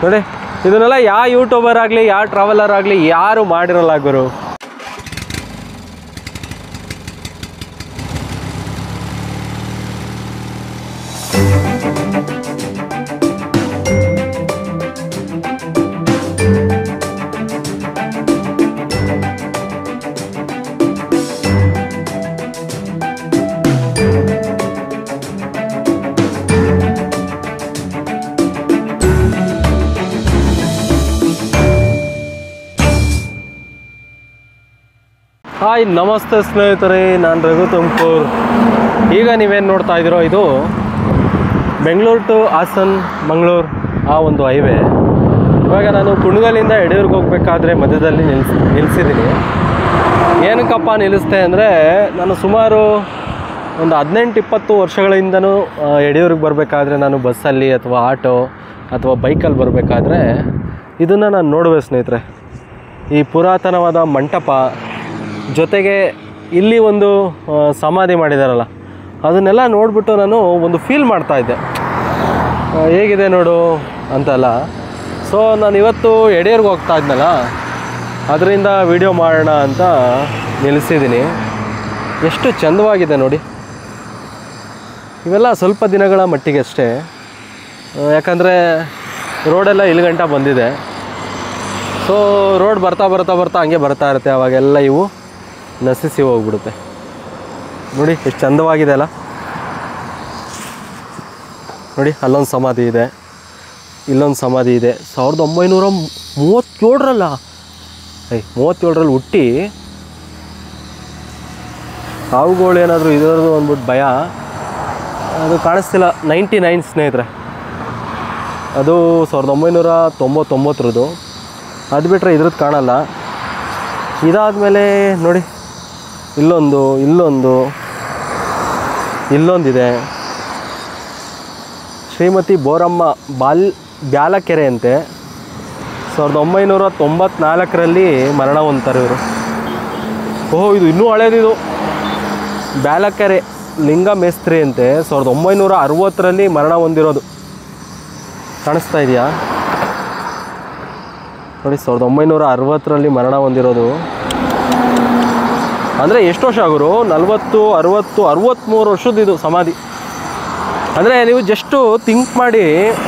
ನೋಡಿ ಇದನ್ನೆಲ್ಲ ಯಾವ ಯೂಟ್ಯೂಬರ್ ಆಗಲಿ ಯಾವ ಟ್ರಾವೆಲರ್ ಆಗಲಿ ಯಾರು ಮಾಡಿರಲ್ಲ ಗುರು ಹಾಯ್ ನಮಸ್ತೆ ಸ್ನೇಹಿತರೆ ನಾನು ರಘು ತುಮಕೂರು ಈಗ ನೀವೇನು ನೋಡ್ತಾ ಇದ್ದೀರೋ ಇದು ಬೆಂಗಳೂರು ಟು ಹಾಸನ್ ಮಂಗಳೂರು ಆ ಒಂದು ಹೈವೇ ಇವಾಗ ನಾನು ಕುಣಗಲಿಂದ ಯಡಿಯೂರ್ಗೆ ಹೋಗ್ಬೇಕಾದ್ರೆ ಮಧ್ಯದಲ್ಲಿ ನಿಲ್ಸ್ ನಿಲ್ಲಿಸಿದ್ದೀನಿ ಏನಕ್ಕಪ್ಪ ನಿಲ್ಲಿಸ್ತೆ ಅಂದರೆ ನಾನು ಸುಮಾರು ಒಂದು ಹದಿನೆಂಟು ಇಪ್ಪತ್ತು ವರ್ಷಗಳಿಂದನೂ ಆ, ಯಡಿಯೂರಿಗೆ ಬರಬೇಕಾದ್ರೆ ನಾನು ಬಸ್ಸಲ್ಲಿ ಅಥವಾ ಆಟೋ ಅಥವಾ ಬೈಕಲ್ಲಿ ಬರಬೇಕಾದ್ರೆ ಇದನ್ನು ನಾನು ನೋಡುವೆ ಸ್ನೇಹಿತರೆ ಈ ಪುರಾತನವಾದ ಮಂಟಪ ಜೊತೆಗೆ ಇಲ್ಲಿ ಒಂದು ಆ, ಸಮಾಧಿ ಮಾಡಿದಾರಲ್ಲ ಅದನ್ನೆಲ್ಲ ನೋಡಿಬಿಟ್ಟು ನಾನು ಒಂದು ಫೀಲ್ ಮಾಡ್ತಾ ಇದ್ದೆ ಆ, ಹೇಗಿದೆ ನೋಡು ಅಂತಲ್ಲ ಸೊ ನಾನು ಇವತ್ತು ಯಡಿಯೂರ್ಗೆ ಹೋಗ್ತಾ ಇದ್ನಲ್ಲ ಅದರಿಂದ ವಿಡಿಯೋ ಮಾಡೋಣ ಅಂತ ನಿಲ್ಲಿಸಿದ್ದೀನಿ ಎಷ್ಟು ಚಂದವಾಗಿದೆ ನೋಡಿ ಇವೆಲ್ಲ ಸ್ವಲ್ಪ ದಿನಗಳ ಮಟ್ಟಿಗೆ ಅಷ್ಟೇ ಆ, ಯಾಕಂದರೆ ರೋಡೆಲ್ಲ ಇಲ್ಲಿ ಗಂಟ ಬಂದಿದೆ ಸೊ ರೋಡ್ ಬರ್ತಾ ಬರ್ತಾ ಬರ್ತಾ ಹಂಗೆ ಬರ್ತಾ ಇರುತ್ತೆ ಅವಾಗೆಲ್ಲ ಇವು ನಶಿಸಿ ಹೋಗ್ಬಿಡುತ್ತೆ ನೋಡಿ ಎಷ್ಟು ಚಂದವಾಗಿದೆ ಅಲ್ಲ ನೋಡಿ ಅಲ್ಲೊಂದು ಸಮಾಧಿ ಇದೆ ಇಲ್ಲೊಂದು ಸಮಾಧಿ ಇದೆ ಸಾವಿರದ ಒಂಬೈನೂರ ಮೂವತ್ತೇಳರಲ್ಲ ಐ ಮೂವತ್ತೇಳರಲ್ಲಿ ಹುಟ್ಟಿ ಹಾವುಗಳು ಏನಾದರೂ ಇರೋದು ಅಂದ್ಬಿಟ್ಟು ಭಯ ಅದು ಕಾಣಿಸ್ತಿಲ್ಲ ನೈಂಟಿ ನೈನ್ ಸ್ನೇಹಿತರೆ ಅದು ಸಾವಿರದ ಒಂಬೈನೂರ ತೊಂಬತ್ತೊಂಬತ್ತರದ್ದು ಅದು ಬಿಟ್ಟರೆ ಇದ್ರದ್ದು ಕಾಣಲ್ಲ ಇದಾದಮೇಲೆ ನೋಡಿ ಇಲ್ಲೊಂದು ಇಲ್ಲೊಂದು ಇಲ್ಲೊಂದಿದೆ ಶ್ರೀಮತಿ ಬೋರಮ್ಮ ಬಾಲ್ ಬ್ಯಾಲಕೆರೆ ಅಂತೆ ಸಾವಿರದ ಒಂಬೈನೂರ ತೊಂಬತ್ನಾಲ್ಕರಲ್ಲಿ ಮರಣ ಹೊಂದ್ತಾರೆ ಇವರು ಓಹೋ ಇದು ಇನ್ನೂ ಹಳೇದಿದು ಬ್ಯಾಲಕೆರೆ ಲಿಂಗ ಮೇಸ್ತ್ರಿ ಅಂತೆ ಸಾವಿರದ ಒಂಬೈನೂರ ಅರವತ್ತರಲ್ಲಿ ಮರಣ ಹೊಂದಿರೋದು ಕಾಣಿಸ್ತಾ ಇದೆಯಾ ನೋಡಿ ಸಾವಿರದ ಒಂಬೈನೂರ ಅರವತ್ತರಲ್ಲಿ ಮರಣ ಹೊಂದಿರೋದು ಅಂದರೆ ಎಷ್ಟು ವರ್ಷ ಆಗೋರು ನಲ್ವತ್ತು ಅರವತ್ತು ಅರವತ್ತ್ಮೂರು ವರ್ಷದ ಇದು ಸಮಾಧಿ ಅಂದರೆ ನೀವು ಜಸ್ಟು ಥಿಂಕ್ ಮಾಡಿ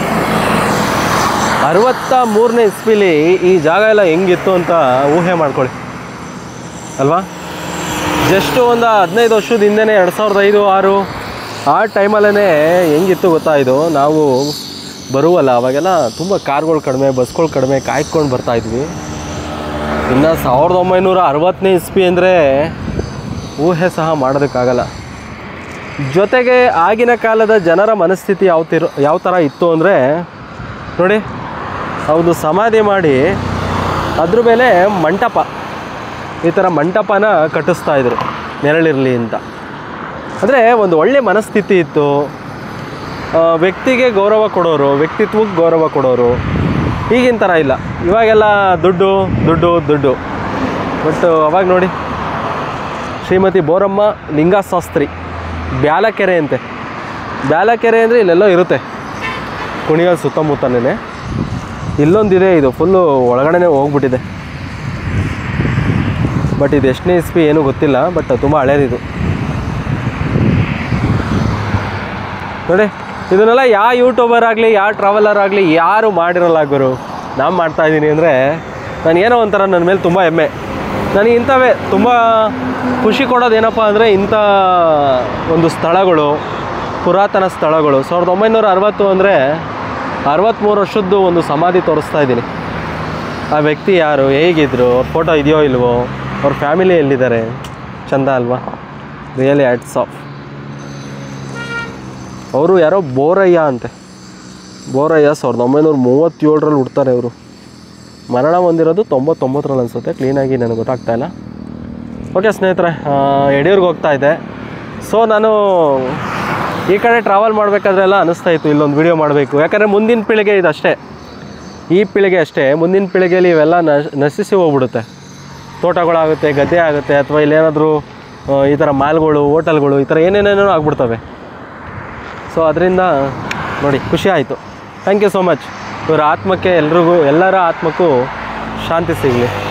ಅರವತ್ತ ಮೂರನೇ ಇಸ್ವಿಲಿ ಈ ಜಾಗ ಎಲ್ಲ ಹೆಂಗಿತ್ತು ಅಂತ ಊಹೆ ಮಾಡ್ಕೊಳ್ಳಿ ಅಲ್ವಾ ಜಸ್ಟ್ ಒಂದು ಹದಿನೈದು ವರ್ಷದ ಹಿಂದೆನೇ ಎರಡು ಸಾವಿರದ ಐದು ಆರು ಆ ಟೈಮಲ್ಲೇ ಹೆಂಗಿತ್ತು ಗೊತ್ತಾ ಇದು ನಾವು ಬರುವಲ್ಲ ಅವಾಗೆಲ್ಲ ತುಂಬ ಕಾರ್ಗಳು ಕಡಿಮೆ ಬಸ್ಗಳು ಕಡಿಮೆ ಕಾಯ್ಕೊಂಡು ಬರ್ತಾ ಇದ್ವಿ ಇನ್ನು ಸಾವಿರದ ಒಂಬೈನೂರ ಅರವತ್ತನೇ ಇಸ್ವಿ ಅಂದರೆ ಊಹೆ ಸಹ ಮಾಡೋದಕ್ಕಾಗಲ್ಲ ಜೊತೆಗೆ ಆಗಿನ ಕಾಲದ ಜನರ ಮನಸ್ಥಿತಿ ಯಾವ ತಿರು ಯಾವ ಥರ ಇತ್ತು ಅಂದರೆ ನೋಡಿ ಅವ್ದು ಸಮಾಧಿ ಮಾಡಿ ಅದ್ರ ಮೇಲೆ ಮಂಟಪ ಈ ಥರ ಮಂಟಪನ ಕಟ್ಟಿಸ್ತಾ ಇದ್ರು ನೆರಳಿರಲಿ ಅಂತ ಅಂದರೆ ಒಂದು ಒಳ್ಳೆ ಮನಸ್ಥಿತಿ ಇತ್ತು ಆ, ವ್ಯಕ್ತಿಗೆ ಗೌರವ ಕೊಡೋರು ವ್ಯಕ್ತಿತ್ವಕ್ಕೆ ಗೌರವ ಕೊಡೋರು ಈಗಿನ ಥರ ಇಲ್ಲ ಇವಾಗೆಲ್ಲ ದುಡ್ಡು ದುಡ್ಡು ದುಡ್ಡು ಬಟ್ ಅವಾಗ ನೋಡಿ ಶ್ರೀಮತಿ ಬೋರಮ್ಮ ಲಿಂಗಶಾಸ್ತ್ರಿ ಬ್ಯಾಲಕೆರೆ ಅಂತೆ ಬ್ಯಾಲಕೆರೆ ಅಂದರೆ ಇಲ್ಲೆಲ್ಲೋ ಇರುತ್ತೆ ಕುಣಿಗಲ್ ಸುತ್ತಮುತ್ತನೇ ಇಲ್ಲೊಂದಿದೆ ಇದು ಫುಲ್ಲು ಒಳಗಡೆನೇ ಹೋಗ್ಬಿಟ್ಟಿದೆ ಬಟ್ ಇದು ಎಷ್ಟನೇ ಇಸ್ವಿ ಏನೂ ಗೊತ್ತಿಲ್ಲ ಬಟ್ ತುಂಬ ಹಳೇದಿದು ನೋಡಿ ಇದನ್ನೆಲ್ಲ ಯಾವ ಯೂಟ್ಯೂಬರ್ ಆಗಲಿ ಯಾವ ಟ್ರಾವೆಲರ್ ಆಗಲಿ ಯಾರು ಮಾಡಿರಲ್ಲ ಗುರು ನಾನು ಮಾಡ್ತಾ ಇದ್ದೀನಿ ಅಂದರೆ ನನಗೇನೋ ಒಂಥರ ನನ್ನ ಮೇಲೆ ತುಂಬ ಹೆಮ್ಮೆ ನನಗೆ ಇಂಥವೇ ತುಂಬ ಖುಷಿ ಕೊಡೋದು ಏನಪ್ಪ ಅಂದರೆ ಇಂಥ ಒಂದು ಸ್ಥಳಗಳು ಪುರಾತನ ಸ್ಥಳಗಳು ಸಾವಿರದ ಒಂಬೈನೂರ ಅರವತ್ತು ಅಂದರೆ ಅರವತ್ತ್ಮೂರು ವರ್ಷದ್ದು ಒಂದು ಸಮಾಧಿ ತೋರಿಸ್ತಾ ಇದ್ದೀನಿ ಆ ವ್ಯಕ್ತಿ ಯಾರು ಹೇಗಿದ್ರು ಅವ್ರ ಫೋಟೋ ಇದೆಯೋ ಇಲ್ವೋ ಅವ್ರ ಫ್ಯಾಮಿಲಿ ಎಲ್ಲಿದ್ದಾರೆ ಚಂದ ಅಲ್ವಾ ರಿಯಲಿ ಆ್ಯಡ್ಸ್ ಆಫ್ ಅವರು ಯಾರೋ ಬೋರಯ್ಯ ಅಂತೆ ಬೋರಯ್ಯ ಸಾವಿರದ ಒಂಬೈನೂರ ಮೂವತ್ತೇಳರಲ್ಲಿ ಹುಡ್ತಾರೆ ಅವರು ಮರಣ ಹೊಂದಿರೋದು ತೊಂಬತ್ತೊಂಬತ್ತರಲ್ಲಿ ಅನಿಸುತ್ತೆ ಕ್ಲೀನಾಗಿ ನನಗೆ ಗೊತ್ತಾಗ್ತಾ ಇಲ್ಲ ಓಕೆ ಸ್ನೇಹಿತರೆ ಆ, ಯಡಿಯೂರ್ಗೆ ಹೋಗ್ತಾ ಇದ್ದೆ ಸೊ ನಾನು ಈ ಕಡೆ ಟ್ರಾವೆಲ್ ಮಾಡಬೇಕಾದ್ರೆಲ್ಲ ಅನಿಸ್ತಾ ಇತ್ತು ಇಲ್ಲೊಂದು ವಿಡಿಯೋ ಮಾಡಬೇಕು ಯಾಕಂದರೆ ಮುಂದಿನ ಪೀಳಿಗೆ ಇದಷ್ಟೇ ಈ ಪೀಳಿಗೆ ಅಷ್ಟೇ ಮುಂದಿನ ಪೀಳಿಗೆಯಲ್ಲಿ ಇವೆಲ್ಲ ನಶ್ ನಶಿಸಿ ಹೋಗ್ಬಿಡುತ್ತೆ ತೋಟಗಳಾಗುತ್ತೆ ಗದ್ದೆ ಆಗುತ್ತೆ ಅಥವಾ ಇಲ್ಲೇನಾದರೂ ಆ, ಈ ಥರ ಮಾಲ್ಗಳು ಹೋಟೆಲ್ಗಳು ಈ ಥರ ಏನೇನೇನೋ ಆಗ್ಬಿಡ್ತವೆ ಸೊ ಅದರಿಂದ ನೋಡಿ ಖುಷಿ ಆಯಿತು ಥ್ಯಾಂಕ್ ಯು ಸೋ ಮಚ್ ಇವರ ಆತ್ಮಕ್ಕೆ ಎಲ್ರಿಗೂ ಎಲ್ಲರ ಆತ್ಮಕ್ಕೂ ಶಾಂತಿ ಸಿಗಲಿ